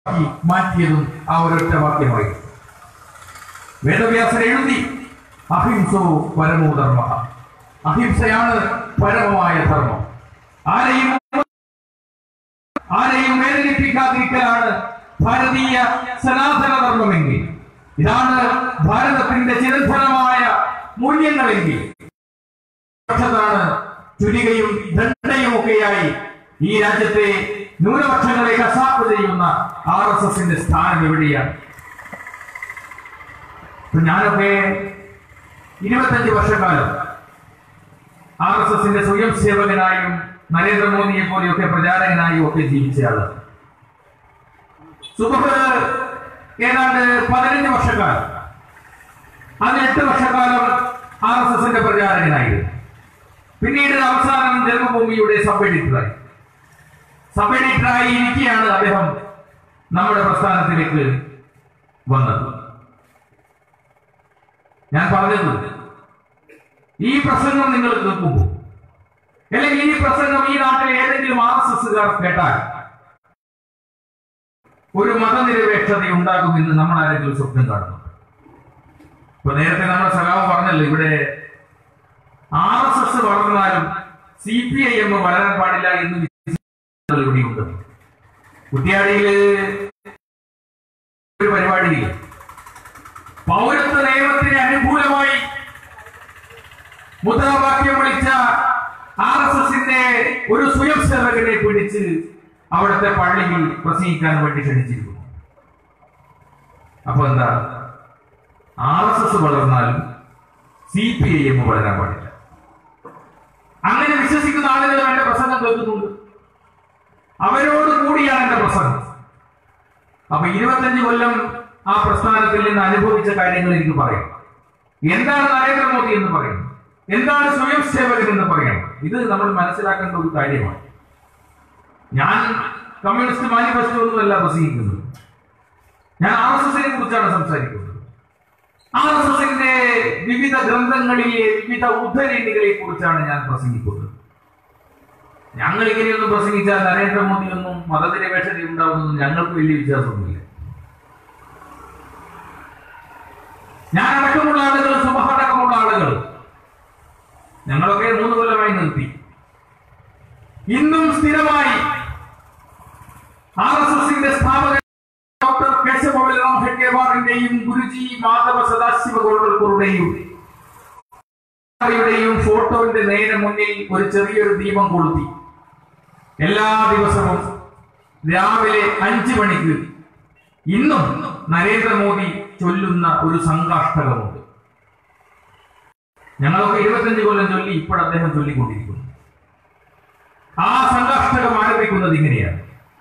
ആക്കി മാറ്റിയതും ആ ഒരൊറ്റ വാക്യമായി വേദവ്യാസൻ എഴുതി അഹിംസോ പരമോ ധർമ്മ അഹിംസയാണ് പരമമായ ധർമ്മം ആരെയും ആരെയും വേദനിപ്പിക്കാതിരിക്കലാണ് ഭാരതീയ സനാതന ധർമ്മമെങ്കിൽ ഇതാണ് ഭാരതത്തിന്റെ ചിരന്തനമായ മൂല്യങ്ങളെങ്കിൽ പക്ഷത്താണ് ചുരികയും ദണ്ഡയും ഒക്കെയായി ഈ രാജ്യത്തെ ന്യൂനപക്ഷങ്ങളെ കസാപ്പ് ചെയ്യുന്ന ആർ എസ് എസിന്റെ സ്ഥാനം എവിടെയാണ് ഇപ്പൊ ഞാനൊക്കെ ഇരുപത്തഞ്ച് വർഷക്കാലം ആർ എസ് എസിന്റെ സ്വയം സേവകനായും നരേന്ദ്രമോദിയെ പോലെയൊക്കെ പ്രചാരകനായും ഒക്കെ ജീവിച്ചയാള് സുബഹ് ഏതാണ്ട് പതിനഞ്ച് വർഷക്കാലം അതിന് എട്ട് വർഷക്കാലം ആർ എസ് എസിന്റെ പ്രചാരകനായിരുന്നു പിന്നീട് അവസാനം ജന്മഭൂമിയുടെ സബ് എഡിറ്ററായി സബ് എഡിറ്ററായി ഇരിക്കുകയാണ് അദ്ദേഹം നമ്മുടെ പ്രസ്ഥാനത്തിലേക്ക് വന്നത് ഞാൻ പറഞ്ഞത് ഈ പ്രസംഗം നിങ്ങൾ കേൾക്കുമ്പോൾ അല്ലെങ്കിൽ ഈ പ്രസംഗം ഈ നാട്ടിലെ ഏതെങ്കിലും ആർ എസ് എസുകാർ കേട്ടാൽ ഒരു മതനിരപേക്ഷത ഉണ്ടാകുമെന്ന് നമ്മൾ ആരെങ്കിലും സ്വപ്നം കാണുന്നു ഇപ്പൊ നേരത്തെ നമ്മുടെ സഖാവ് പറഞ്ഞല്ലോ ഇവിടെ ആർ എസ് എസ് വളർന്നാലും സി പി ഐ എം വളരാൻ പാടില്ല എന്ന് വിശ്വസിക്കുന്ന ഇവിടെയുണ്ട് കുറ്റിയാടിയില് ഒരു പരിപാടിയിൽ പൗരത്വ നിയമത്തിന് അനുകൂലമായി മുദ്രാവാക്യം വിളിച്ച ആർ എസ് എസിന്റെ ഒരു സ്വയം സേവകനെ പിടിച്ച് അവിടുത്തെ പള്ളിയിൽ പ്രസംഗിക്കാൻ വേണ്ടി ക്ഷണിച്ചിരിക്കുന്നു അപ്പൊ എന്താ ആർ എസ് എസ് വളർന്നാലും സി പി ഐ എം വളരാൻ പാടില്ല അങ്ങനെ വിശ്വസിക്കുന്ന ആളുകൾ എന്റെ പ്രസംഗം കേൾക്കുന്നുണ്ട് അവരോട് കൂടിയാണ് എന്റെ പ്രസംഗം അപ്പൊ ഇരുപത്തഞ്ച് കൊല്ലം ആ പ്രസ്ഥാനത്തിൽ നിന്ന് അനുഭവിച്ച കാര്യങ്ങൾ എനിക്ക് പറയാം എന്താണ് നരേന്ദ്രമോദി എന്ന് പറയുന്നത് എന്താണ് സ്വയം സേവകൻ എന്ന് പറയണം ഇത് നമ്മൾ മനസ്സിലാക്കേണ്ട ഒരു കാര്യമാണ് ഞാൻ കമ്മ്യൂണിസ്റ്റ് മാനിഫെസ്റ്റോ ഒന്നുമല്ല പ്രസംഗിക്കുന്നത് ഞാൻ ആർ എസ് എസിനെ കുറിച്ചാണ് സംസാരിക്കുന്നത് ആർ എസ് എസിന്റെ വിവിധ ഗ്രന്ഥങ്ങളിലെ വിവിധ ഉദ്ധരണികളെ കുറിച്ചാണ് ഞാൻ പ്രസംഗിക്കുന്നത് ഞങ്ങൾ ഇങ്ങനെയൊന്നും പ്രസംഗിച്ചാൽ നരേന്ദ്രമോദിയൊന്നും മതനിരപേക്ഷത ഉണ്ടാവുമെന്നും ഞങ്ങൾക്ക് വലിയ വിശ്വാസമൊന്നുമില്ല ഞാൻ അടക്കമുള്ള ആളുകൾ സുബഹടക്കമുള്ള ആളുകൾ ഞങ്ങളൊക്കെ മൂന്ന് കൊല്ലമായി നിർത്തി ഇന്നും സ്ഥിരമായി ആർ എസ് എസിന്റെ സ്ഥാപകൻ ഡോക്ടർ കേശവബലറാം ഹെഡ്ഗേവാറിന്റെയും ഗുരുജി മാധവ സദാശിവ ഗോൾവൽക്കറുടെയും യുടെയും ഫോട്ടോന്റെ നേരെ മുന്നിൽ ഒരു ചെറിയൊരു ദീപം കൊളുത്തി എല്ലാ ദിവസവും രാവിലെ അഞ്ചു മണിക്ക് ഇന്നും നരേന്ദ്രമോദി ചൊല്ലുന്ന ഒരു സംഘാഷ്ടകമുണ്ട് ഞങ്ങളൊക്കെ ഇരുപത്തഞ്ച് കൊല്ലം ചൊല്ലി ഇപ്പോൾ അദ്ദേഹം ചൊല്ലിക്കൊണ്ടിരിക്കുന്നു ആ സംഘാഷ്ടകം ആരംഭിക്കുന്നത് ഇങ്ങനെയാണ്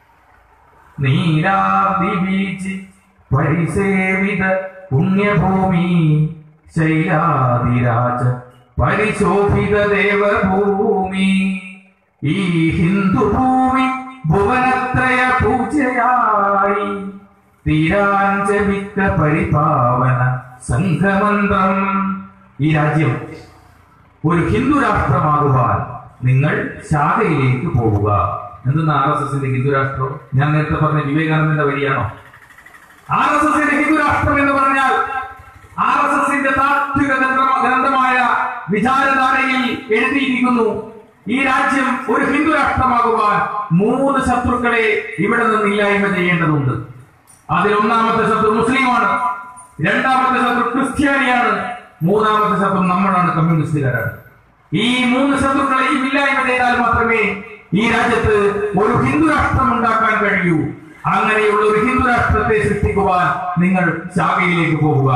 നീരാതി ബീച്ച് പരിസേവിത പുണ്യഭൂമി ശൈലാതിരാജ പരിശോഭിത ദേവഭൂമി ഈ ഹിന്ദുഭൂമി ഭുവനത്രയ പൂജയായി തീരാഞ്ചമിക്ക പരിപാവന സംഘമന്ത്രം ഈ രാജ്യം ഒരു ഹിന്ദു രാഷ്ട്രമാകുവാൻ നിങ്ങൾ ശാഖയിലേക്ക് പോവുക എന്തെന്ന് ആർ എസ് എസിന്റെ ഹിന്ദു രാഷ്ട്രം ഞാൻ നേരത്തെ പറഞ്ഞ വിവേകാനന്ദന്റെ വരിയാണോ ആർ എസ് എസിന്റെ ഹിന്ദു രാഷ്ട്രം എന്ന് പറഞ്ഞാൽ ആർ എസ് എസിന്റെ താത്വിക ഗ്രന്ഥ- ഗ്രന്ഥമായ വിചാരധാരയിൽ എഴുതിയിരിക്കുന്നു ഈ രാജ്യം ഒരു ഹിന്ദു രാഷ്ട്രമാകുവാൻ മൂന്ന് ശത്രുക്കളെ ഇവിടെ നിന്ന് ഇല്ലായ്മ ചെയ്യേണ്ടതുണ്ട് അതിൽ ഒന്നാമത്തെ ശത്രു മുസ്ലിമാണ് രണ്ടാമത്തെ ശത്രു ക്രിസ്ത്യാനിയാണ് മൂന്നാമത്തെ ശത്രു നമ്മളാണ് കമ്മ്യൂണിസ്റ്റുകാരാണ് ഈ മൂന്ന് ശത്രുക്കളെയും ഇല്ലായ്മ ചെയ്താൽ മാത്രമേ ഈ രാജ്യത്ത് ഒരു ഹിന്ദു രാഷ്ട്രം ഉണ്ടാക്കാൻ കഴിയൂ അങ്ങനെയുള്ള ഒരു ഹിന്ദു രാഷ്ട്രത്തെ സൃഷ്ടിക്കുവാൻ നിങ്ങൾ ശാഖയിലേക്ക് പോവുക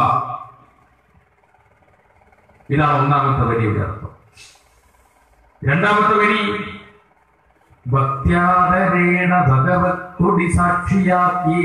ഇതാണ് ഒന്നാമത്തെ വരിയുടെ അർത്ഥം രണ്ടാമത്തെ വരി ഭക്ത്യാദരേണ ഭഗവത് കൊടി സാക്ഷിയാക്കി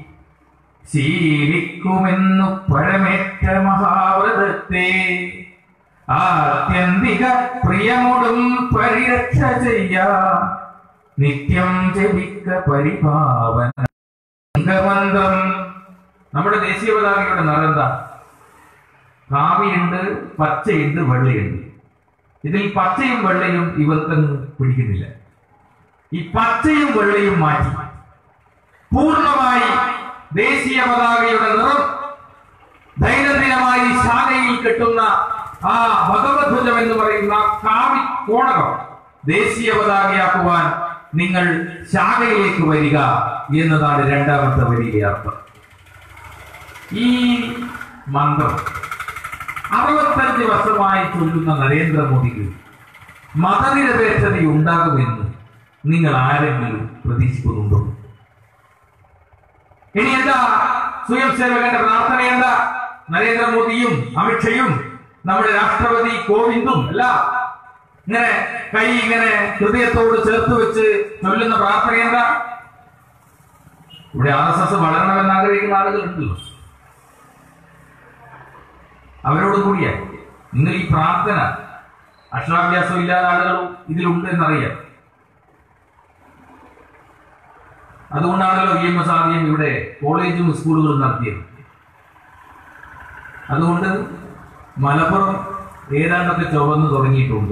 ശീലിക്കുമെന്നു പരമേറ്റ മഹാവ്രതത്തെ ആത്യന്തിക പ്രിയമോടും പരിരക്ഷ ചെയ്യാ നിത്യം ജപിക്ക പരിപാവന സംഘമന്ത്രം നമ്മുടെ ദേശീയ പതാകയുടെ നിറം എന്താ കാവിയുണ്ട് പച്ചയുണ്ട് വെള്ളയുണ്ട് ഇതിൽ പച്ചയും വെള്ളയും ഇവർക്കൊന്നും പിടിക്കുന്നില്ല ഈ പച്ചയും വെള്ളയും മാറ്റി പൂർണ്ണമായി ദേശീയ പതാകയുടെ നിറം ദൈനംദിനമായി ശാലയിൽ കെട്ടുന്ന ആ ഭഗവധ്വജം എന്ന് പറയുന്ന കാവി കോണകം ദേശീയ പതാകയാക്കുവാൻ നിങ്ങൾ ശാഖയിലേക്ക് വരിക എന്നതാണ് രണ്ടാമത്തെ വരിയുടെ അർത്ഥം ഈ മന്ത്രം അറുപത്തഞ്ച് വർഷമായി ചൊല്ലുന്ന നരേന്ദ്രമോദിക്ക് മതനിരപേക്ഷത ഉണ്ടാകുമെന്ന് നിങ്ങൾ ആരെങ്കിലും പ്രതീക്ഷിക്കുന്നുണ്ടോ ഇനി എന്താ സ്വയം സേവകന്റെ പ്രാർത്ഥന എന്താ നരേന്ദ്രമോദിയും അമിത്ഷയും നമ്മുടെ രാഷ്ട്രപതി കോവിന്ദും അല്ല ഇങ്ങനെ കൈ ഇങ്ങനെ ഹൃദയത്തോട് ചേർത്ത് വെച്ച് ചൊല്ലുന്ന പ്രാർത്ഥന എന്താ ഇവിടെ ആർ എസ് എസ് വളരണമെന്ന് ആഗ്രഹിക്കുന്ന ആളുകളുണ്ടല്ലോ അവരോട് കൂടിയ നിങ്ങൾ ഈ പ്രാർത്ഥന അക്ഷരാഭ്യാസം ഇല്ലാത്ത ആളുകളും ഇതിലുണ്ട് എന്നറിയാം അതുകൊണ്ടാണല്ലോ ഇ എം എസ് ആദ്യം ഇവിടെ കോളേജും സ്കൂളുകളും നടത്തിയത് അതുകൊണ്ട് മലപ്പുറം ഏതാണ്ടൊക്കെ ചുവന്ന് തുടങ്ങിയിട്ടുണ്ട്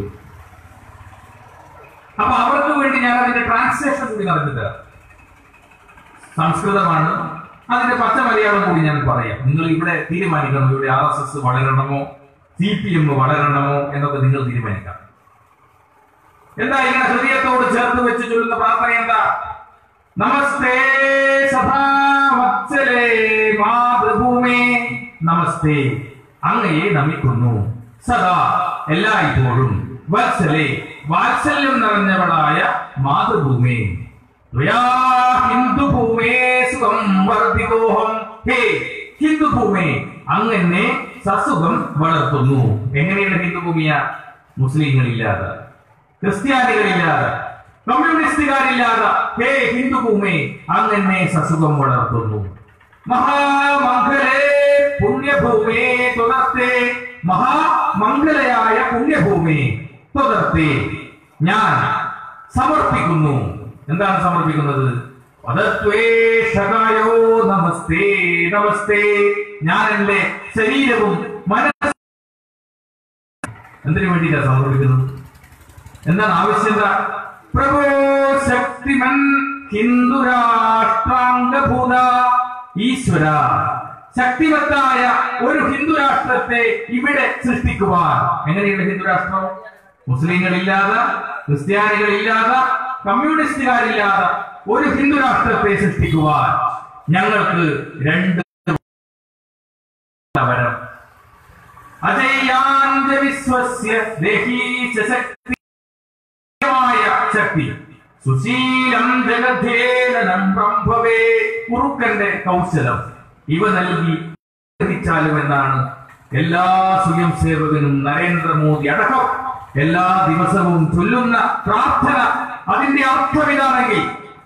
അപ്പൊ അവർക്ക് വേണ്ടി ഞാൻ അതിന്റെ ട്രാൻസ്ലേഷൻ കൂടി നടത്തില്ല സംസ്കൃതമാണ് അതിന്റെ പച്ച മലയാളം കൂടി ഞാൻ പറയാം നിങ്ങൾ ഇവിടെ തീരുമാനിക്കണം ഇവിടെ ആർ എസ് എസ് വളരണമോ സി പി എം വളരണമോ എന്നൊക്കെ നിങ്ങൾ തീരുമാനിക്കാം എന്താ ഇങ്ങനെ ഹൃദയത്തോട് ചേർത്ത് വെച്ച് ചൊല്ലുന്ന പ്രാർത്ഥന എന്താ നമസ്തേ സഭാവത്സലേ മാതൃഭൂമേ നമസ്തേ അങ്ങയെ നമിക്കുന്നു സദാ എല്ലായ്പ്പോഴും വത്സലേ വാത്സല്യം നിറഞ്ഞവളായ മാതൃഭൂമേ ത്വയാ ഹിന്ദുഭൂമേ സുഖം വർദ്ധിതോഹം ഹേ ഹിന്ദുഭൂമേ അങ്ങനെ സസുഖം വളർത്തുന്നു എങ്ങനെയാണ് ഹിന്ദുഭൂമിയ മുസ്ലിങ്ങളില്ലാതെ ക്രിസ്ത്യാനികളില്ലാതെ കമ്മ്യൂണിസ്റ്റുകാരില്ലാതെ ഹേ ഹിന്ദുഭൂമി അങ്ങനെ സസുഖം വളർത്തുന്നു മഹാമംഗലേ പുണ്യഭൂമി തുടർത്തെ മഹാമംഗലയായ പുണ്യഭൂമി തുടർത്തെ ഞാൻ സമർപ്പിക്കുന്നു എന്താണ് സമർപ്പിക്കുന്നത് പദത്വേഷകായോ നമസ്തേ നമസ്തേ ഞാൻ എന്റെ ശരീരവും മനസ്സും എന്തിനു വേണ്ടിയിട്ടാണ് സമർപ്പിക്കുന്നത് എന്താണ് ആവശ്യം എന്താ പ്രഭോ ശക്തിമൻ ഹിന്ദുരാഷ്ട്രാംഗഭൂത ഈശ്വര ശക്തിവത്തായ ഒരു ഹിന്ദു രാഷ്ട്രത്തെ ഇവിടെ സൃഷ്ടിക്കുവാൻ എങ്ങനെയുള്ള ഹിന്ദു രാഷ്ട്രം മുസ്ലിങ്ങളില്ലാതെ ക്രിസ്ത്യാനികളില്ലാതെ കമ്മ്യൂണിസ്റ്റുകാരില്ലാതെ ഒരു ഹിന്ദു രാഷ്ട്രത്തെ സൃഷ്ടിക്കുവാൻ ഞങ്ങൾക്ക് രണ്ട് വരം അജയ്യാന്ത വിശ്വസ്യ ദേഹീച്ച ശക്തി മായ ശക്തി സുശീലം ജഗധേലനം ബ്രഹ്മവേ കുറുക്കന്റെ കൗശലം ഇവ നൽകി ഗ്രഹിച്ചാലും എന്നാണ് എല്ലാ സ്വയം സേവകനും നരേന്ദ്രമോദി അടക്കം എല്ലാ ദിവസവും ചൊല്ലുന്ന പ്രാർത്ഥന അതിന്റെ അർത്ഥം ഇതാണെങ്കിൽ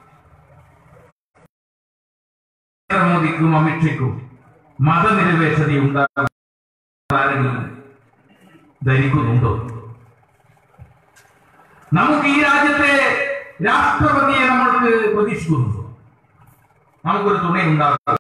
നരേന്ദ്രമോദിക്കും അമിത്ഷയ്ക്കും മതനിരപേക്ഷത ഉണ്ടാകും ആരെങ്കിലും ധരിക്കുന്നുണ്ടോ നമുക്ക് ഈ രാജ്യത്തെ രാഷ്ട്രപതിയെ നമ്മൾക്ക് പ്രതീക്ഷിക്കുന്നുണ്ടോ നമുക്കൊരു തുണ ഉണ്ടാകും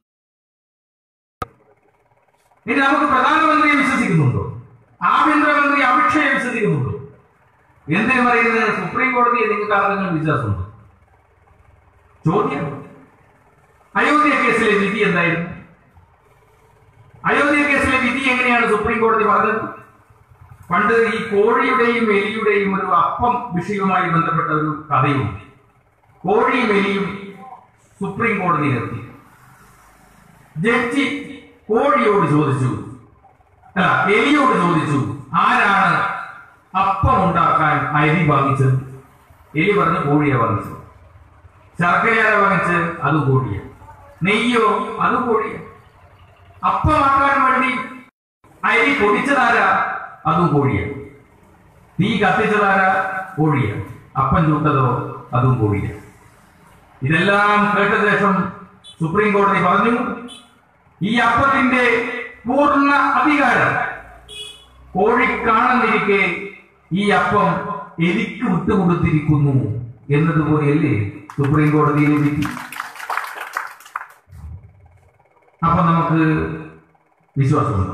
ഇനി നമുക്ക് പ്രധാനമന്ത്രിയെ വിശ്വസിക്കുന്നുണ്ടോ ആഭ്യന്തരമന്ത്രി അമിത്ഷയെ വിശ്വസിക്കുന്നുണ്ടോ എന്തിനു പറയുന്നത് സുപ്രീം കോടതിയെ നിങ്ങൾക്ക് ആർക്കെങ്കിലും വിശ്വാസമുണ്ടോ ചോദ്യം അയോധ്യ കേസിലെ വിധി എന്തായിരുന്നു അയോധ്യ കേസിലെ വിധി എങ്ങനെയാണ് സുപ്രീം കോടതി പറഞ്ഞത് പണ്ട് ഈ കോഴിയുടെയും എലിയുടെയും ഒരു അപ്പം വിഷയവുമായി ബന്ധപ്പെട്ട ഒരു കഥയുണ്ട് കോഴിയും എലിയും സുപ്രീം കോടതിയിലെത്തി ജഡ്ജി കോഴിയോട് ചോദിച്ചു അല്ല എലിയോട് ചോദിച്ചു ആരാണ് അപ്പം ഉണ്ടാക്കാൻ അരി വാങ്ങിച്ചത് എലി പറഞ്ഞു കോഴിയെ വാങ്ങിച്ചു ശർക്കരയാരെ വാങ്ങിച്ച് അത് കോഴിയ നെയ്യോ അത് കോഴിയ അപ്പമാക്കാൻ വേണ്ടി അരി പൊടിച്ചതാരാ അതും കോഴിയ തീ കത്തിച്ചതാരാ കോഴിയ അപ്പം ചൂട്ടതോ അതും കോഴിയ ഇതെല്ലാം കേട്ട ശേഷം സുപ്രീം കോടതി പറഞ്ഞു ഈ അപ്പത്തിന്റെ പൂർണ്ണ അധികാരം കോഴിക്കാണെന്നിരിക്കെ ഈ അപ്പം എനിക്ക് വിട്ടുകൊടുത്തിരിക്കുന്നു എന്നതുപോലെയല്ലേ സുപ്രീം കോടതിയിൽ വിധി അപ്പൊ നമുക്ക് വിശ്വാസമുണ്ടോ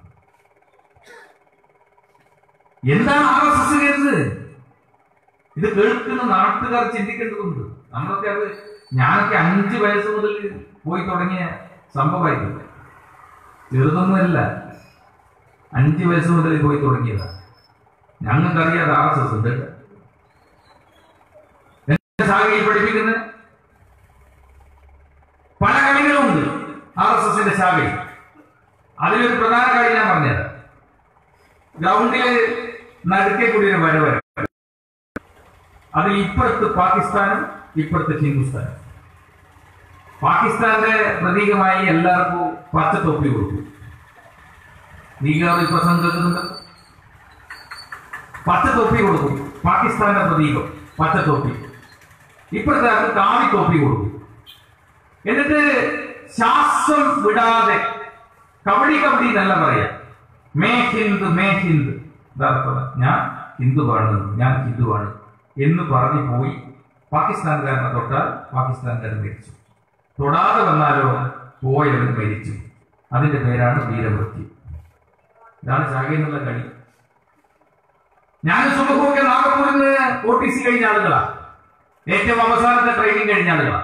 എന്താണ് ആർ എസ് എസ് കരുത് ഇത് കേൾക്കുന്ന നാട്ടുകാർ ചിന്തിക്കേണ്ടതുണ്ട് നമ്മളൊക്കെ അത് ഞാനൊക്കെ അഞ്ച് വയസ്സ് മുതൽ പോയി തുടങ്ങിയ സംഭവമായിരുന്നു ചെറുതൊന്നുമല്ല അഞ്ച് വയസ്സ് മുതൽ പോയി തുടങ്ങിയതാണ് ഞങ്ങൾക്കറിയാതെ ആർ എസ് എസ് ഉണ്ട് എന്താ ശാഖയിൽ പഠിപ്പിക്കുന്നത് പല കളികളുമുണ്ട് ആർ എസ് എസിന്റെ ശാഖയിൽ അതിലൊരു പ്രധാന കാര്യം ഞാൻ പറഞ്ഞത് ഗ്രൗണ്ടില് നടുക്കെ കൂടി ഒരു വര വരും അതിൽ ഇപ്പുറത്ത് പാകിസ്ഥാനും ഇപ്പുറത്ത് ഹിന്ദുസ്ഥാനും പാകിസ്ഥാന്റെ പ്രതീകമായി എല്ലാവർക്കും പച്ച തൊപ്പി കൊടുക്കും ലീഗാവ് പ്രസംഗം കേൾക്കുന്നുണ്ട് പച്ച തൊപ്പി കൊടുക്കും പാകിസ്ഥാന്റെ പ്രതീകം പച്ച തൊപ്പി ഇപ്പോഴത്തെ ആൾക്ക് കാവി തൊപ്പി കൊടുക്കും എന്നിട്ട് ശ്വാസം വിടാതെ കബഡി കബഡി എന്നല്ല പറയാ മേ ഹിന്ദ് മേ ഹിന്ദ് ഇതർത്ഥം ഞാൻ ഹിന്ദുവാണ് ഞാൻ ഹിന്ദുവാണ് എന്ന് പറഞ്ഞു പോയി പാകിസ്ഥാൻകാരനെ തൊട്ടാൽ പാകിസ്ഥാൻകാരൻ മരിച്ചു തൊടാതെ വന്നാലോ പോയവൻ മരിച്ചു അതിന്റെ പേരാണ് വീരമൃത്യു ഇതാണ് ശാഖയെന്നുള്ള കളി ഞാൻ സുഖമൊക്കെ നാഗപ്പൂരിൽ നിന്ന് ഒ ടി സി കഴിഞ്ഞ ആളുകളാ ഏറ്റവും അവസാനത്തെ ട്രെയിനിങ് കഴിഞ്ഞ ആളുകളാ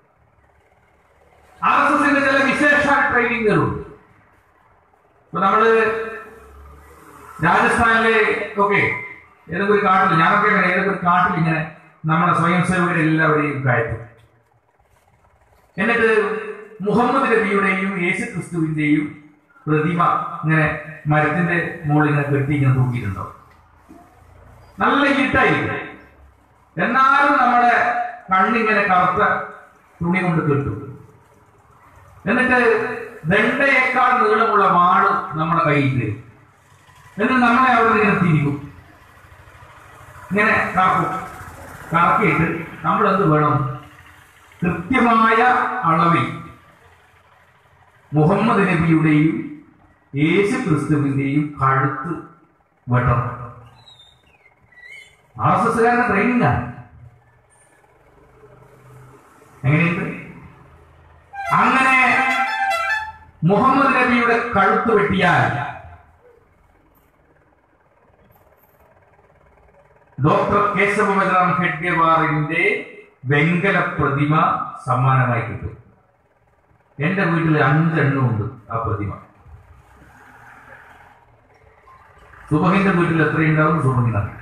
ആർ എസ് എസിന്റെ ചില വിശേഷ ട്രെയിനിങ്ങുകളുണ്ട് ഇപ്പൊ നമ്മള് രാജസ്ഥാനിലെ ഒക്കെ ഏതൊക്കെ ഒരു കാട്ടിൽ ഞാനൊക്കെ അങ്ങനെ ഏതൊക്കെ ഒരു കാട്ടിൽ ഇങ്ങനെ നമ്മുടെ സ്വയം സേവകരെല്ലാവരെയും കയറ്റും എന്നിട്ട് മുഹമ്മദ് നബിയുടെയും യേശു ക്രിസ്തുവിന്റെയും പ്രതിമ ഇങ്ങനെ മരത്തിന്റെ മുകളിൽ ഇങ്ങനെ കെട്ടി ഇങ്ങനെ തൂക്കിയിട്ടുണ്ടാവും നല്ല ഇരുട്ടായിരിക്കും എന്നാലും നമ്മുടെ കണ്ണിങ്ങനെ കറുത്ത തുണി കൊണ്ട് കെട്ടും എന്നിട്ട് ദണ്ഡയേക്കാൾ നീളമുള്ള വാള് നമ്മുടെ കയ്യിൽ തരും എന്നിട്ട് നമ്മളെ അവിടെ ഇങ്ങനെ തിരിക്കും ഇങ്ങനെ കറക്കും കറക്കിയിട്ട് നമ്മൾ എന്ത് വേണം കൃത്യമായ അളവിൽ മുഹമ്മദ് നബിയുടെയും യേശു ക്രിസ്തുവിന്റെയും കഴുത്ത് വെട്ടണം ആർ എസ് എസ്സുകാരുടെ ട്രെയിനിങ് ആണ് എങ്ങനെയുണ്ട് അങ്ങനെ മുഹമ്മദ് നബിയുടെ കഴുത്ത് വെട്ടിയാൽ ഡോക്ടർ കേശവബലറാം ഹെഡ്ഗേവാറിന്റെ വെങ്കല പ്രതിമ സമ്മാനമായി കിട്ടും എന്റെ വീട്ടിൽ അഞ്ചെണ്ണം ഉണ്ട് ആ പ്രതിമ സുബഹിന്റെ വീട്ടിൽ എത്രയുണ്ടാവും സുബഹിനാണ്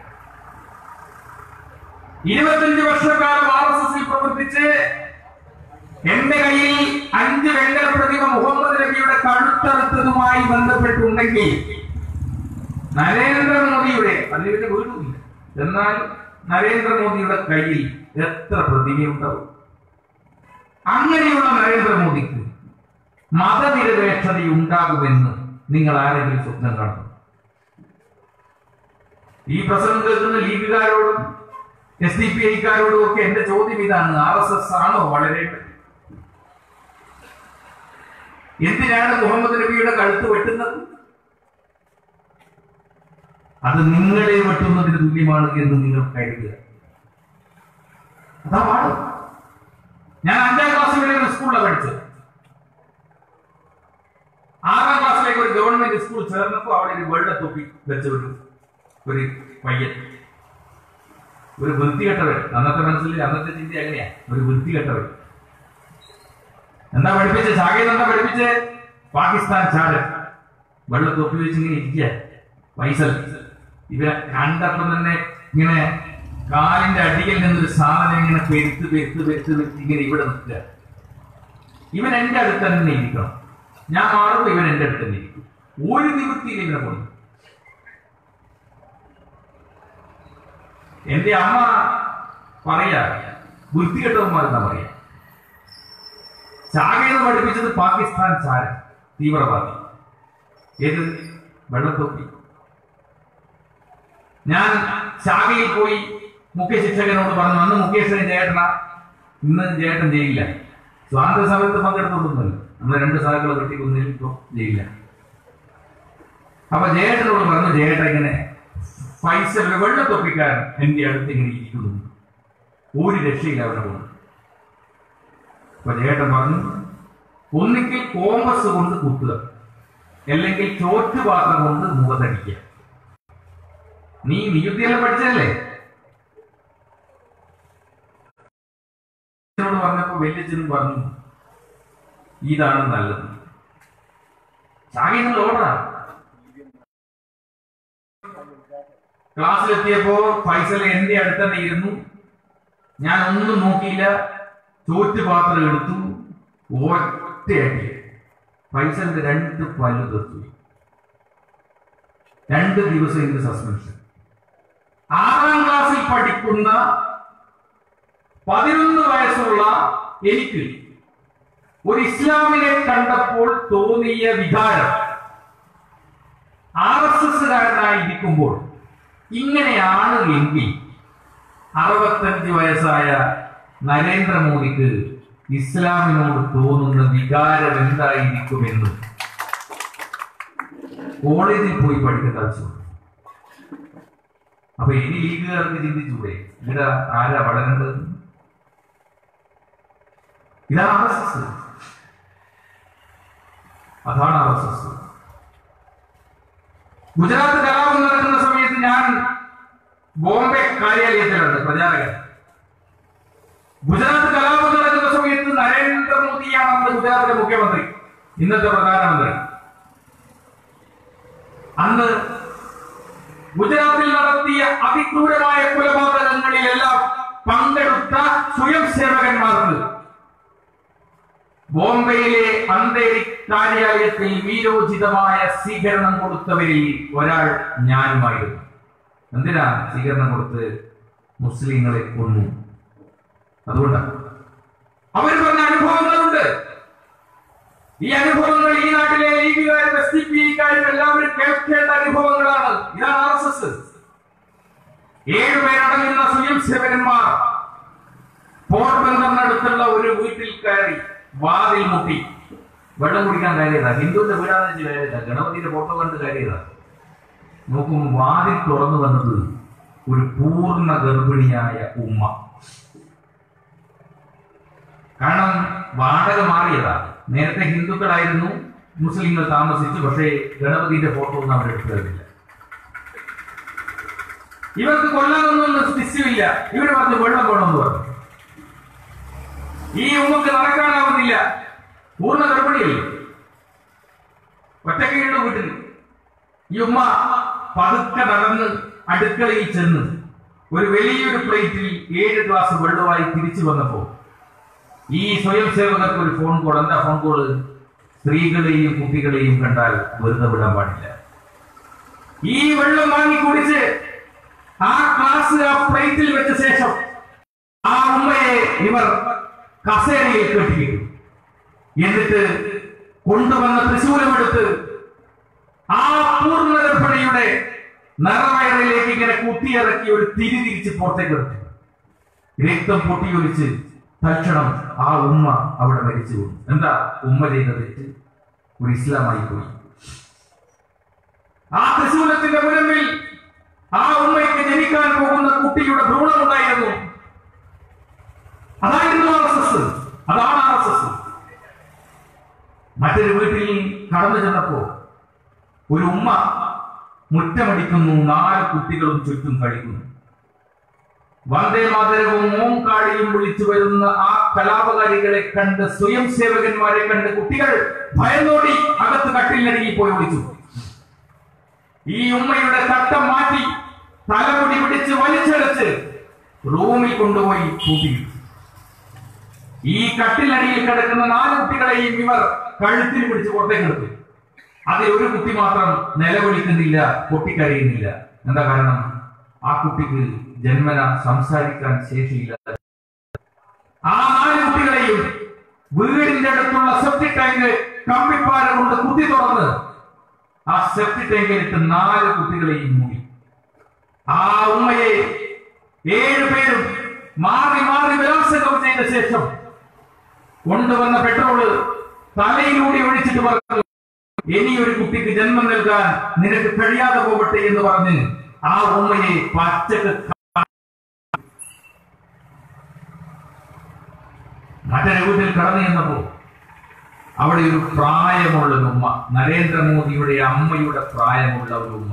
ഇരുപത്തഞ്ച് വർഷക്കാലം ആർ എസ് എസിൽ പ്രവർത്തിച്ച് എന്റെ കയ്യിൽ അഞ്ച് വെങ്കല പ്രതിമ മുഹമ്മദ് നബിയുടെ കഴുത്തറുത്തതുമായി ബന്ധപ്പെട്ടുണ്ടെങ്കിൽ നരേന്ദ്രമോദിയുടെ അതിന് പിന്നെ വീടുമില്ല എന്നാൽ നരേന്ദ്രമോദിയുടെ കയ്യിൽ എത്ര പ്രതിമയുണ്ടാവും അങ്ങനെയുള്ള നരേന്ദ്രമോദിക്ക് മതനിരപേക്ഷത ഉണ്ടാകുമെന്ന് നിങ്ങൾ ആരെങ്കിലും സ്വപ്നം കാണുന്നു ഈ പ്രസംഗം കേൾക്കുന്ന ലീഗുകാരോടും എസ് ഡി പി ഐക്കാരോടും ഒക്കെ എന്റെ ചോദ്യം ഇതാണ് ആർ എസ് എസ് ആണോ വളരേണ്ടത് എന്തിനാണ് മുഹമ്മദ് നബിയുടെ കഴുത്ത് വെട്ടുന്നത് അത് നിങ്ങളെ വെട്ടുന്നതിന് തുല്യമാണ് എന്ന് നിങ്ങൾ കരുതുക അതാ പാടും ഞാൻ അഞ്ചാം ക്ലാസ് വരെ ഒരു സ്കൂളിലാണ് പഠിച്ചത് ആറാം ക്ലാസ്സിലേക്ക് ഒരു ഗവൺമെന്റ് സ്കൂൾ ചേർന്നപ്പോൾ അവിടെ ഒരു വെള്ളത്തൊപ്പി വെച്ച ഒരു ഒരു പയ്യൻ ഒരു വൃത്തികെട്ടവൻ അന്നത്തെ മനസ്സിൽ അന്നത്തെ ചിന്ത എങ്ങനെയാ ഒരു വൃത്തികെട്ടവൻ എന്താ പഠിപ്പിച്ചത് ശാഖയിൽ എന്താ പഠിപ്പിച്ചത് പാകിസ്ഥാൻ ചാരൻ വെള്ളത്തൊപ്പി വെച്ച് ഇങ്ങനെ ഇരിക്കുക പൈസൽ ഇവരെ കണ്ടപ്പം തന്നെ ഇങ്ങനെ കാലിന്റെ അടിയിൽ നിന്നൊരു സാധനം ഇങ്ങനെ പെരുത്ത് പെരുത്ത് പെരുത്ത് പെരുത്ത് ഇങ്ങനെ ഇവിടെ നിൽക്കുക ഇവൻ എന്റെ അടുത്ത് തന്നെ ഇരിക്കണം ഞാൻ മാറുമ്പോൾ ഇവൻ എന്റെ അടുത്ത് തന്നെ ഇരിക്കും ഒരു നിവൃത്തിയിൽ ഇവനെ കൊണ്ട് എന്റെ അമ്മ പറയാ വൃത്തികെട്ടവന്മാരെന്നാ പറയാ ശാഖയെന്ന് പഠിപ്പിച്ചത് പാകിസ്ഥാൻ ചാരൻ തീവ്രവാദി ഏത് വെള്ളത്തൊപ്പി ഞാൻ ശാഖയിൽ പോയി മുഖ്യ ശിക്ഷകനോട് പറഞ്ഞു അന്ന് മുഖ്യശിക്ഷകൻ ചേട്ടന ഇന്ന് ചേട്ടൻ ചെയ്യില്ല സ്വാതന്ത്ര്യ സമയത്ത് പങ്കെടുത്തോണ്ടൊന്നുമല്ല നമ്മൾ രണ്ട് സാധനങ്ങൾ കെട്ടിക്കൊന്നിൽ ഇപ്പോ ചെയ്യില്ല അപ്പൊ ജയേട്ടനോട് പറഞ്ഞു ജയേട്ടൻ ഇങ്ങനെ പൈസ വെള്ളത്തൊപ്പിക്കാരൻ എന്റെ അടുത്ത് ഇങ്ങനെ ഇരിക്കുന്നു ഒരു രക്ഷയില്ല അവരെ കൊണ്ട് അപ്പൊ ജയേട്ടൻ പറഞ്ഞു ഒന്നിക്കൽ കോമ്പസ് കൊണ്ട് കുത്തുക അല്ലെങ്കിൽ ചോറ്റുപാത്രം കൊണ്ട് മുഖത്തടിക്കുക നീ നിയുക്തിയെല്ലാം പഠിച്ചതല്ലേ വല്യച്ഛനോട് പറഞ്ഞപ്പോ വല്യച്ഛനും പറഞ്ഞു ഇതാണ് നല്ലത് ഷാഹിദ് ഓർഡറാ ക്ലാസ്സിലെത്തിയപ്പോ ഫൈസൽ എന്റെ അടുത്ത് തന്നെ ഇരുന്നു ഞാൻ ഒന്നും നോക്കിയില്ല ചോറ്റുപാത്രം എടുത്തു ഒറ്റയടി ഫൈസലിന്റെ രണ്ട് പല്ല് തീർത്തു രണ്ട് ദിവസം ഇതിന്റെ സസ്പെൻഷൻ ആറാം ക്ലാസ്സിൽ പഠിക്കുന്ന പതിനൊന്ന് വയസ്സുള്ള എനിക്ക് ഒരു ഇസ്ലാമിനെ കണ്ടപ്പോൾ തോന്നിയ വികാരം ആർ എസ് എസ്സുകാരനായിരിക്കുമ്പോൾ ഇങ്ങനെയാണ് എങ്കിൽ അറുപത്തഞ്ച് വയസ്സായ നരേന്ദ്രമോദിക്ക് ഇസ്ലാമിനോട് തോന്നുന്ന വികാരം എന്തായിരിക്കുമെന്ന് കോളേജിൽ പോയി പഠിക്കേണ്ട ആവശ്യമുണ്ട് അപ്പൊ ഇനി ലീഗുകാർക്ക് ചിന്തിച്ചൂടെ ഇവിടെ ആരാ വളരേണ്ടത് ഇതാണ് ആർ എസ് എസ് അതാണ് ആർ എസ് എസ് ഗുജറാത്ത് കലാപം നടക്കുന്ന സമയത്ത് ഞാൻ ബോംബെ കാര്യാലയത്തിലുണ്ട് പ്രചാരകൻ ഗുജറാത്ത് കലാപം നടക്കുന്ന സമയത്ത് നരേന്ദ്രമോദിയാണ് അന്ന് ഗുജറാത്തിലെ മുഖ്യമന്ത്രി ഇന്നത്തെ പ്രധാനമന്ത്രി അന്ന് ഗുജറാത്തിൽ നടത്തിയ അതിക്രൂരമായ കൊലപാതകങ്ങളിലെല്ലാം പങ്കെടുത്ത സ്വയം സേവകന്മാർക്ക് ബോംബെയിലെ അന്തേരി കാര്യാലയത്തിൽ വീരോചിതമായ സ്വീകരണം കൊടുത്തവരിൽ ഒരാൾ ഞാനുമായിരുന്നു എന്തിനാ സ്വീകരണം കൊടുത്ത് മുസ്ലിങ്ങളെ കൊന്നു അതുകൊണ്ടാണ് അവർ പറഞ്ഞ അനുഭവങ്ങളുണ്ട് ഈ അനുഭവങ്ങൾ ഈ നാട്ടിലെ ലീഗുകാരും എസ് ഡി പി കാരും എല്ലാവരും കേൾക്കേണ്ട അനുഭവങ്ങളാണ് ഇതാണ് ആർ എസ് എസ് ഏഴുപേരടങ്ങുന്ന സ്വയം സേവകന്മാർ പോർബന്തറിനടുത്തുള്ള ഒരു വീട്ടിൽ കയറി വാതിൽ മുട്ടി വെള്ളം കുടിക്കാൻ കയറിയതാ ഹിന്ദുവിന്റെ വീടാന്ന് വെച്ച് കയറിയതാ ഗണപതിയുടെ ഫോട്ടോ കണ്ട് കയറിയതാ നോക്കുമ്പോൾ വാതിൽ തുറന്നു വന്നത് ഒരു പൂർണ്ണ ഗർഭിണിയായ ഉമ്മ കാരണം വാടക മാറിയതാ നേരത്തെ ഹിന്ദുക്കളായിരുന്നു മുസ്ലിങ്ങൾ താമസിച്ചു പക്ഷേ ഗണപതിയുടെ ഫോട്ടോ ഒന്നും അവരെടുത്തു തരുന്നില്ല ഇവർക്ക് കൊല്ലാനൊന്നും നിശ്ചയമില്ല ഇവര് പറഞ്ഞു വെള്ളം വേണമെന്ന് പറഞ്ഞു ഈ ഉമ്മക്ക് നടക്കാനാവുന്നില്ല പൂർണ്ണ ഗർഭിണിയല്ലേ ഒറ്റയ്ക്കുള്ള വീട്ടിൽ ഈ ഉമ്മ പതുക്കെ നടന്ന് അടുക്കളയിൽ ചെന്ന് ഒരു വലിയൊരു പ്ലേറ്റിൽ ഏഴ് ഗ്ലാസ് വെള്ളമായി തിരിച്ചു വന്നപ്പോ ഈ സ്വയം സേവകർക്ക് ഒരു ഫോൺ കോൾ എന്താ ഫോൺ കോള് സ്ത്രീകളെയും കുട്ടികളെയും കണ്ടാൽ വെറുതെ വിടാൻ പാടില്ല ഈ വെള്ളം വാങ്ങി കുടിച്ച് ആ ഗ്ലാസ് ആ പ്ലേറ്റിൽ വെച്ച ശേഷം ആ ഉമ്മയെ ഇവർ കസേരയിൽ കെട്ടിയിട്ടു എന്നിട്ട് കൊണ്ടുവന്ന തൃശൂലമെടുത്ത് ആ പൂർണ്ണ ഗർഭിണിയുടെ നിറവയറിലേക്ക് ഇങ്ങനെ കുത്തിയിറക്കി ഒരു തിരി തിരിച്ച് പുറത്തേക്ക് എടുത്തു രക്തം പൊട്ടിയൊലിച്ച് തൽക്ഷണം ആ ഉമ്മ അവിടെ മരിച്ചു പോകും എന്താ ഉമ്മ ചെയ്ത തെറ്റ് ഒരു ഇസ്ലാമായി പോയി ആ തൃശൂലത്തിന്റെ മുനമ്പിൽ ആ ഉമ്മയ്ക്ക് ജനിക്കാൻ പോകുന്ന കുട്ടിയുടെ ഭ്രൂണമുണ്ടായിരുന്നു അതായിരുന്നു ആർ എസ് എസ് അതാണ് ആർ എസ് എസ് മറ്റൊരു വീട്ടിൽ കടന്നു ചെന്നപ്പോ ഒരു ഉമ്മ മുറ്റമടിക്കുന്നു നാല് കുട്ടികളും ചുറ്റും കളിക്കുന്നു വന്ദേ മാതരവും ഓംകാളിയും വിളിച്ചു വരുന്ന ആ കലാപകാരികളെ കണ്ട് സ്വയം സേവകന്മാരെ കണ്ട് കുട്ടികൾ ഭയന്നോടി അകത്ത് കട്ടിലിനടിയിൽ പോയി വിളിച്ചു ഈ ഉമ്മയുടെ തട്ടം മാറ്റി തലമുടി പിടിച്ച് വലിച്ചെടുത്ത് റൂമിൽ കൊണ്ടുപോയി കൂട്ടിയിട്ടു ഈ കട്ടിലടിയിൽ കിടക്കുന്ന നാല് കുട്ടികളെയും ഇവർ കഴുത്തിൽ പിടിച്ച് പുറത്തേക്ക് എടുത്തു അതിൽ ഒരു കുട്ടി മാത്രം നിലവിളിക്കുന്നില്ല പൊട്ടിക്കരയുന്നില്ല എന്താ കാരണം ആ കുട്ടിക്ക് ജന്മന സംസാരിക്കാൻ ശേഷിയില്ല ആ നാല് കുട്ടികളെയും വീടിന്റെ അടുത്തുള്ള സെപ്റ്റി ടാങ്ക് കമ്പിപ്പാര കൊണ്ട് കുത്തി തുറന്ന് ആ സെപ്റ്റി ടാങ്കിലിട്ട് നാല് കുട്ടികളെയും മൂടി ആ ഉമ്മയെ ഏഴു പേരും മാറി മാറി ബലാത്സംഗം ചെയ്ത ശേഷം കൊണ്ടുവന്ന പെട്രോള് തലയിലൂടെ ഒഴിച്ചിട്ട് പറഞ്ഞു ഇനി ഒരു കുട്ടിക്ക് ജന്മം നൽകാൻ നിനക്ക് കഴിയാതെ പോകട്ടെ എന്ന് പറഞ്ഞ് ആ ഉമ്മയെ പച്ചക്ക് ക- മറ്റൊരു വീട്ടിൽ കടന്നു ചെന്നപ്പോ അവിടെ ഒരു പ്രായമുള്ള ഒരു ഉമ്മ നരേന്ദ്രമോദിയുടെ അമ്മയുടെ പ്രായമുള്ള ഒരു ഉമ്മ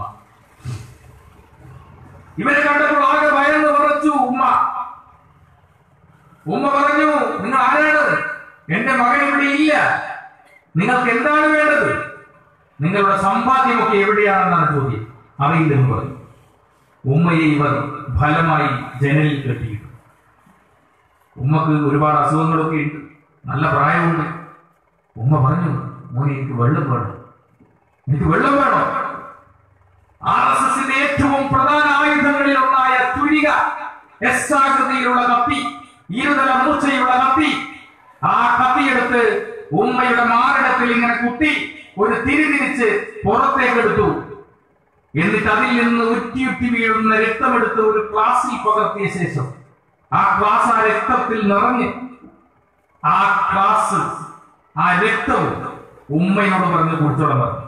ഇവരെ കണ്ടപ്പോൾ ആകെ വയന്ന് ഉറച്ചു ഉമ്മ ഉമ്മ പറഞ്ഞു നിങ്ങൾ ആരാണ് എന്റെ മകൻ ഇവിടെ ഇല്ല നിങ്ങൾക്ക് എന്താണ് വേണ്ടത് നിങ്ങളുടെ സമ്പാദ്യമൊക്കെ എവിടെയാണെന്നാണ് ചോദ്യം അറിയില്ലെന്ന് പറഞ്ഞു ഉമ്മയെ ഇവർ ഫലമായി ജനലിൽ കെട്ടിയിട്ടു ഉമ്മക്ക് ഒരുപാട് അസുഖങ്ങളൊക്കെ ഉണ്ട് നല്ല പ്രായമുണ്ട് ഉമ്മ പറഞ്ഞു മോനെ എനിക്ക് വെള്ളം വേണം എനിക്ക് വെള്ളം വേണം ആർ എസ് എസിന്റെ ഏറ്റവും പ്രധാന ആയുധങ്ങളിൽ ഒന്നായ തുരിക എസ് ആകൃതിയിലുള്ള കത്തി ഇരുതല മൂർച്ചയുള്ള കത്തി ആ കത്തിയെടുത്ത് ഉമ്മയുടെ മാറിടത്തിൽ ഇങ്ങനെ കുത്തി ഒരു തിരിതിരിച്ച് പുറത്തേക്കെടുത്തു എന്നിട്ട് അതിൽ നിന്ന് ഉറ്റിയുറ്റി വീഴുന്ന രക്തമെടുത്ത് ഒരു ഗ്ലാസിൽ പകർത്തിയ ശേഷം ആ ഗ്ലാസ് ആ രക്തത്തിൽ നിറഞ്ഞ് ആ ഗ്ലാസ് ആ രക്തവും ഉമ്മയോട് പറഞ്ഞ് കുടിച്ചോളം പറഞ്ഞു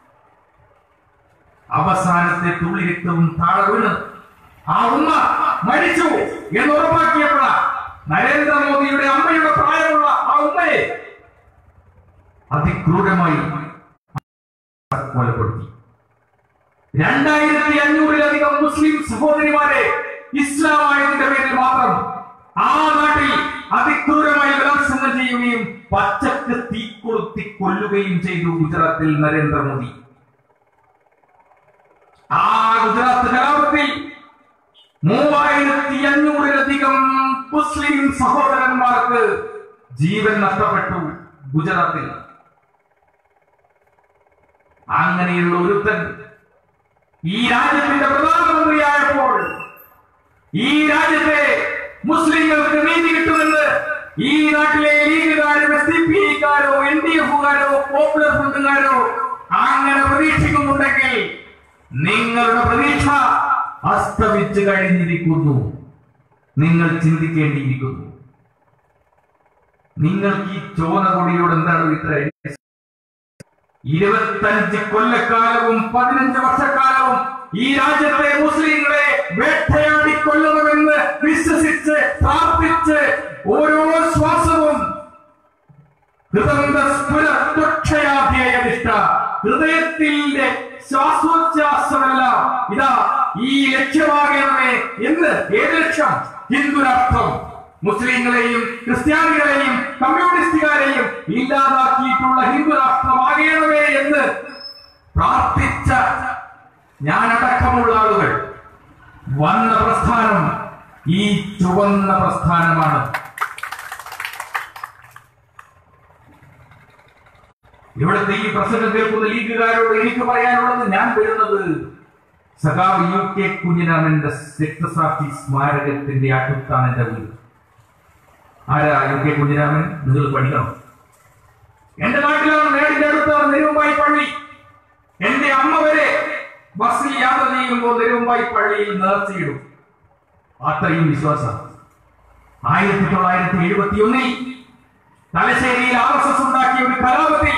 അവസാനത്തെ തുള്ളി രക്തവും താഴെ വീണ് ആ ഉമ്മ മരിച്ചു എന്ന് ഉറപ്പാക്കിയപ്പോഴാ നരേന്ദ്രമോദിയുടെ അമ്മയുടെ പ്രായമുള്ള ആ ഉമ്മയെ അതിക്രൂരമായി കൊലപ്പെടുത്തി രണ്ടായിരത്തി അഞ്ഞൂറിലധികം മുസ്ലിം സഹോദരിമാരെ ഇസ്ലാമായതിന്റെ പേരിൽ മാത്രം ആ നാട്ടിൽ അതിക്രൂരമായി ബലാത്സംഗം ചെയ്യുകയും പച്ചക്ക് തീ കൊളുത്തി കൊല്ലുകയും ചെയ്തു ഗുജറാത്തിൽ നരേന്ദ്രമോദി ആ ഗുജറാത്ത് കലാപത്തിൽ മൂവായിരത്തി അഞ്ഞൂറിലധികം മുസ്ലിം സഹോദരന്മാർക്ക് ജീവൻ നഷ്ടപ്പെട്ടു ഗുജറാത്തിൽ അങ്ങനെയുള്ള ഒരുത്തൻ ഈ രാജ്യത്തിന്റെ പ്രധാനമന്ത്രിയായപ്പോൾ ഈ രാജ്യത്തെ മുസ്ലിങ്ങൾക്ക് നീതി കിട്ടുമെന്ന് ഈ നാട്ടിലെ ലീഗുകാരോ എസ് ഡി പി ഐക്കാരോ എൻ ഡി എഫുകാരോ പോപ്പുലർ ഫ്രണ്ടുകാരോ അങ്ങനെ പ്രതീക്ഷിക്കുന്നുണ്ടെങ്കിൽ നിങ്ങളുടെ പ്രതീക്ഷ അസ്തമിച്ച് കഴിഞ്ഞിരിക്കുന്നു നിങ്ങൾ ചിന്തിക്കേണ്ടിയിരിക്കുന്നു നിങ്ങൾക്ക് ഈ ചോന കൊടിയോട് എന്താണ് ഇത്ര ഇരുപത്തഞ്ച് കൊല്ലക്കാലവും പതിനഞ്ച് വർഷക്കാലവും ഈ രാജ്യത്തെ മുസ്ലിങ്ങളെ വേട്ടയാടി കൊല്ലണമെന്ന് വിശ്വസിച്ച് പ്രാർത്ഥിച്ച് ഓരോ ശ്വാസവും ഹൃദയസ്ഫുരക്ഷയാധ്യേയനിഷ്ഠ ഹൃദയത്തിന്റെ ശ്വാസോച്ഛ്വാസമെല്ലാം ഇതാ ഈ ലക്ഷ്യമാകണമേ എന്ന് ഏത് ലക്ഷ്യം ഹിന്ദുരാഷ്ട്രം മുസ്ലിങ്ങളെയും ക്രിസ്ത്യാനികളെയും കമ്മ്യൂണിസ്റ്റുകാരെയും ഇല്ലാതാക്കിയിട്ടുള്ള ഹിന്ദുരാഷ്ട്രമാകണമേ എന്ന് പ്രാർത്ഥിച്ച ഞാനടക്കമുള്ള ആളുകൾ വന്ന പ്രസ്ഥാനം ഈ ചുവന്ന പ്രസ്ഥാനമാണ് ഇവിടുത്തെ ഈ പ്രസംഗം കേൾക്കുന്ന ലീഗുകാരോട് എനിക്ക് പറയാനുള്ളത് ഞാൻ വരുന്നത് സഖാവ് യു കെ കുഞ്ഞിരാമന്റെ രക്തസാക്ഷി സ്മാരകത്തിന്റെ അടുത്താണ് എന്റെ വീട് ആരാ യു കെ കുഞ്ഞിരാമൻ നിങ്ങൾ പഠിക്കണം എന്റെ നാട്ടിലാണ് നേടിന്റെ അടുത്താണ് നെരുമ്പായി പള്ളി എന്റെ അമ്മ വരെ ബസ്സിൽ യാത്ര ചെയ്യുമ്പോൾ നെരുമ്പായി പള്ളിയിൽ നേർച്ചയിടും അത്രയും വിശ്വാസം ആയിരത്തി തൊള്ളായിരത്തി എഴുപത്തി ഒന്നിൽ തലശ്ശേരിയിൽ ആർ എസ് എസ് ഉണ്ടാക്കിയ ഒരു കലാപത്തിൽ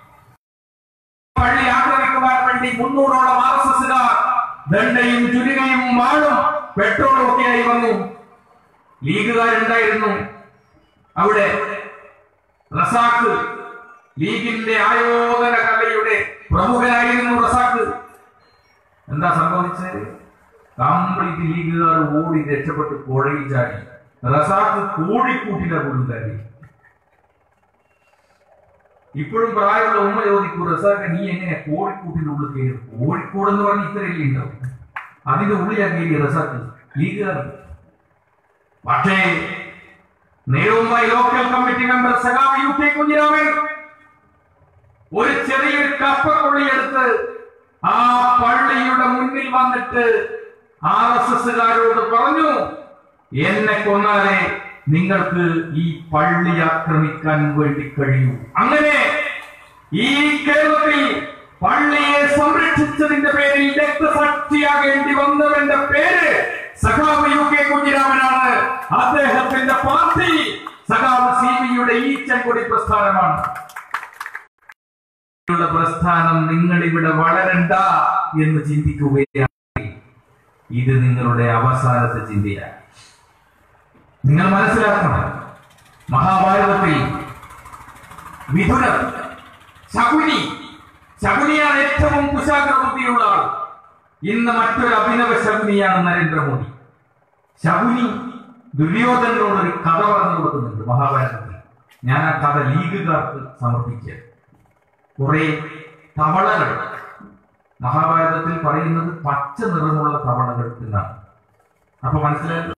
പള്ളി ആക്രമിക്കുവാൻ വേണ്ടി മുന്നൂറോളം ആർ എസ് എസുകാർ ദണ്ഡയും ചുരുകയും വാളും പെട്രോളും ഒക്കെയായി വന്നു ലീഗുകാരുണ്ടായിരുന്നു അവിടെ റസാഖ് ലീഗിന്റെ ആയോധന കലയുടെ പ്രമുഖനായിരുന്നു റസാഖ് എന്താ സംഭവിച്ചത് കംപ്ലീറ്റ് ലീഗുകാർ ഓടി രക്ഷപ്പെട്ട് പുഴയിൽ ചാടി റസാഖ് കോഴിക്കൂട്ടിലെ പോലും കയറി ഇപ്പോഴും പ്രായമുള്ള ഉമ്മ ചോദിക്കൂ റസാഖ് നീ എങ്ങനെ കോഴിക്കൂട്ടിന്റെ ഉള്ളിൽ കയറും കോഴിക്കോട് എന്ന് പറഞ്ഞ ഇത്രയല്ലേ ഉണ്ടാവും അതിന്റെ ഉള്ളിലാ കയറി റസാഖ് ലീഗുകാർ പക്ഷേ നേരുമ്പായി ലോക്കൽ കമ്മിറ്റി മെമ്പർ സഖാവ് യു കെ കുഞ്ഞിരാമൻ ഒരു ചെറിയൊരു കപ്പക്കൊള്ളിയെടുത്ത് ആ പള്ളിയുടെ മുന്നിൽ വന്നിട്ട് ആർ എസ് എസുകാരോട് പറഞ്ഞു എന്നെ കൊന്നാലേ നിങ്ങൾക്ക് ഈ പള്ളി ആക്രമിക്കാൻ വേണ്ടി കഴിയൂ അങ്ങനെ ഈ കേരളത്തിൽ പള്ളിയെ സംരക്ഷിച്ചതിന്റെ പേരിൽ രക്തസാക്ഷിയാകേണ്ടി വന്നവന്റെ പേര് സഖാവ് യു കെ കുഞ്ഞിരാമനാണ് അദ്ദേഹത്തിന്റെ പാർട്ടി സഖാവ് സി ബിയുടെ ഈ ചെങ്കൊടി പ്രസ്ഥാനമാണ് യുടെ പ്രസ്ഥാനം നിങ്ങൾ ഇവിടെ വളരണ്ട എന്ന് ചിന്തിക്കുകയാണ് ഇത് നിങ്ങളുടെ അവസാനത്തെ ചിന്തയാണ് നിങ്ങൾ മനസ്സിലാക്കണം മഹാഭാരതത്തിൽ മിഥുനം ശകുനി ശകുനിയാണ് ഏറ്റവും കുശാഗ്ര ബുദ്ധിയുള്ള ആൾ ഇന്ന് മറ്റൊരു അഭിനവ ശകുനിയാണ് നരേന്ദ്രമോദി ശകുനി ദുര്യോധനോട് ഒരു കഥ പറഞ്ഞു കൊടുക്കുന്നുണ്ട് മഹാഭാരതത്തിൽ ഞാൻ ആ കഥ ലീഗുകാർക്ക് സമർപ്പിക്കുക കുറെ തവളകൾ മഹാഭാരതത്തിൽ പറയുന്നത് പച്ച നിറമുള്ള തവളകൾ എന്നാണ് അപ്പൊ മനസ്സിലായി